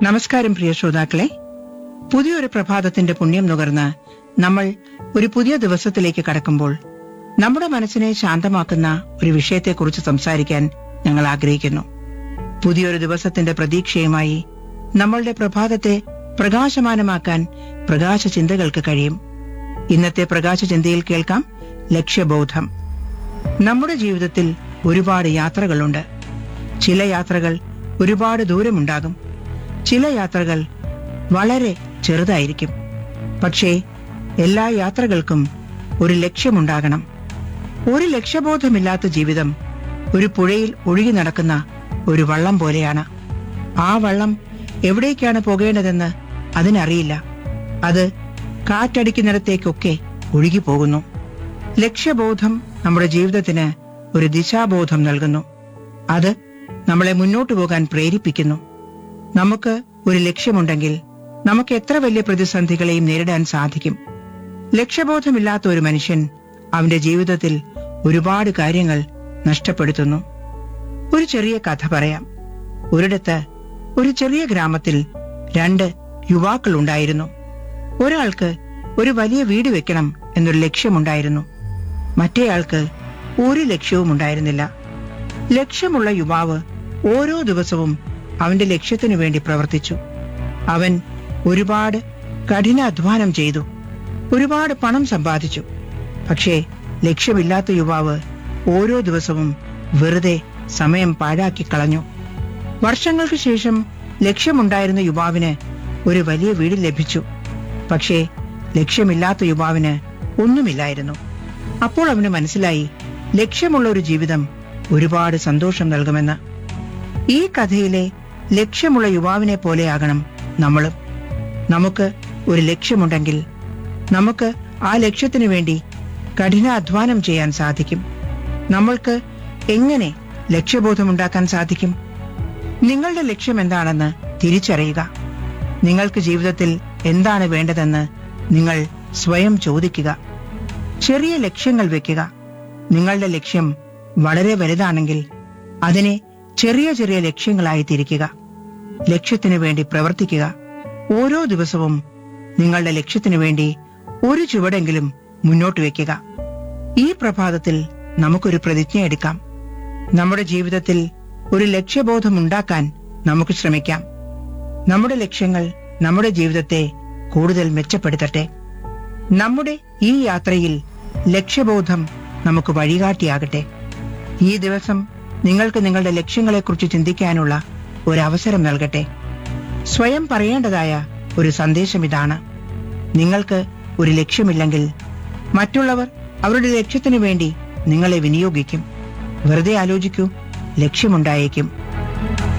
നമസ്കാരം പ്രിയ ശ്രോതാക്കളെ പുതിയൊരു പ്രഭാതത്തിന്റെ പുണ്യം നുകർന്ന് നമ്മൾ ഒരു പുതിയ ദിവസത്തിലേക്ക് കടക്കുമ്പോൾ നമ്മുടെ മനസ്സിനെ ശാന്തമാക്കുന്ന ഒരു വിഷയത്തെക്കുറിച്ച് സംസാരിക്കാൻ ഞങ്ങൾ ആഗ്രഹിക്കുന്നു പുതിയൊരു ദിവസത്തിന്റെ പ്രതീക്ഷയുമായി നമ്മളുടെ പ്രഭാതത്തെ പ്രകാശമാനമാക്കാൻ പ്രകാശ ചിന്തകൾക്ക് കഴിയും ഇന്നത്തെ പ്രകാശ ചിന്തയിൽ കേൾക്കാം ലക്ഷ്യബോധം നമ്മുടെ ജീവിതത്തിൽ ഒരുപാട് യാത്രകളുണ്ട് ചില യാത്രകൾ ഒരുപാട് ദൂരമുണ്ടാകും ചില യാത്രകൾ വളരെ ചെറുതായിരിക്കും പക്ഷേ എല്ലാ യാത്രകൾക്കും ഒരു ലക്ഷ്യമുണ്ടാകണം ഒരു ലക്ഷ്യബോധമില്ലാത്ത ജീവിതം ഒരു പുഴയിൽ ഒഴുകി നടക്കുന്ന ഒരു വള്ളം പോലെയാണ് ആ വള്ളം എവിടേക്കാണ് പോകേണ്ടതെന്ന് അതിനറിയില്ല അത് കാറ്റടിക്കുന്നിടത്തേക്കൊക്കെ ഒഴുകി പോകുന്നു ലക്ഷ്യബോധം നമ്മുടെ ജീവിതത്തിന് ഒരു ദിശാബോധം നൽകുന്നു അത് നമ്മളെ മുന്നോട്ടു പോകാൻ പ്രേരിപ്പിക്കുന്നു നമുക്ക് ഒരു ലക്ഷ്യമുണ്ടെങ്കിൽ നമുക്ക് എത്ര വലിയ പ്രതിസന്ധികളെയും നേരിടാൻ സാധിക്കും ലക്ഷ്യബോധമില്ലാത്ത ഒരു മനുഷ്യൻ അവന്റെ ജീവിതത്തിൽ ഒരുപാട് കാര്യങ്ങൾ നഷ്ടപ്പെടുത്തുന്നു ഒരു ചെറിയ കഥ പറയാം ഒരിടത്ത് ഒരു ചെറിയ ഗ്രാമത്തിൽ രണ്ട് യുവാക്കൾ ഉണ്ടായിരുന്നു ഒരാൾക്ക് ഒരു വലിയ വീട് വെക്കണം എന്നൊരു ലക്ഷ്യമുണ്ടായിരുന്നു മറ്റേയാൾക്ക് ഒരു ലക്ഷ്യവും ഉണ്ടായിരുന്നില്ല ലക്ഷ്യമുള്ള യുവാവ് ഓരോ ദിവസവും അവന്റെ ലക്ഷ്യത്തിനു വേണ്ടി പ്രവർത്തിച്ചു അവൻ ഒരുപാട് കഠിനാധ്വാനം ചെയ്തു ഒരുപാട് പണം സമ്പാദിച്ചു പക്ഷേ ലക്ഷ്യമില്ലാത്ത യുവാവ് ഓരോ ദിവസവും വെറുതെ സമയം പാഴാക്കി കളഞ്ഞു വർഷങ്ങൾക്ക് ശേഷം ലക്ഷ്യമുണ്ടായിരുന്ന യുവാവിന് ഒരു വലിയ വീട് ലഭിച്ചു പക്ഷേ ലക്ഷ്യമില്ലാത്ത യുവാവിന് ഒന്നുമില്ലായിരുന്നു അപ്പോൾ അവന് മനസ്സിലായി ലക്ഷ്യമുള്ള ഒരു ജീവിതം ഒരുപാട് സന്തോഷം നൽകുമെന്ന് ഈ കഥയിലെ ലക്ഷ്യമുള്ള യുവാവിനെ പോലെയാകണം നമ്മളും നമുക്ക് ഒരു ലക്ഷ്യമുണ്ടെങ്കിൽ നമുക്ക് ആ ലക്ഷ്യത്തിനു വേണ്ടി കഠിനാധ്വാനം ചെയ്യാൻ സാധിക്കും നമ്മൾക്ക് എങ്ങനെ ലക്ഷ്യബോധമുണ്ടാക്കാൻ സാധിക്കും നിങ്ങളുടെ ലക്ഷ്യം എന്താണെന്ന് തിരിച്ചറിയുക നിങ്ങൾക്ക് ജീവിതത്തിൽ എന്താണ് വേണ്ടതെന്ന് നിങ്ങൾ സ്വയം ചോദിക്കുക ചെറിയ ലക്ഷ്യങ്ങൾ വെക്കുക നിങ്ങളുടെ ലക്ഷ്യം വളരെ വലുതാണെങ്കിൽ അതിനെ ചെറിയ ചെറിയ ലക്ഷ്യങ്ങളായി തിരിക്കുക ലക്ഷ്യത്തിനു വേണ്ടി പ്രവർത്തിക്കുക ഓരോ ദിവസവും നിങ്ങളുടെ ലക്ഷ്യത്തിനു വേണ്ടി ഒരു ചുവടെങ്കിലും മുന്നോട്ട് വെക്കുക ഈ പ്രഭാതത്തിൽ നമുക്കൊരു പ്രതിജ്ഞ എടുക്കാം നമ്മുടെ ജീവിതത്തിൽ ഒരു ലക്ഷ്യബോധം ഉണ്ടാക്കാൻ നമുക്ക് ശ്രമിക്കാം നമ്മുടെ ലക്ഷ്യങ്ങൾ നമ്മുടെ ജീവിതത്തെ കൂടുതൽ മെച്ചപ്പെടുത്തട്ടെ നമ്മുടെ ഈ യാത്രയിൽ ലക്ഷ്യബോധം നമുക്ക് വഴികാട്ടിയാകട്ടെ ഈ ദിവസം നിങ്ങൾക്ക് നിങ്ങളുടെ ലക്ഷ്യങ്ങളെക്കുറിച്ച് ചിന്തിക്കാനുള്ള ഒരു അവസരം നൽകട്ടെ സ്വയം പറയേണ്ടതായ ഒരു സന്ദേശം ഇതാണ് നിങ്ങൾക്ക് ഒരു ലക്ഷ്യമില്ലെങ്കിൽ മറ്റുള്ളവർ അവരുടെ ലക്ഷ്യത്തിനു വേണ്ടി നിങ്ങളെ വിനിയോഗിക്കും വെറുതെ ആലോചിക്കൂ ലക്ഷ്യമുണ്ടായേക്കും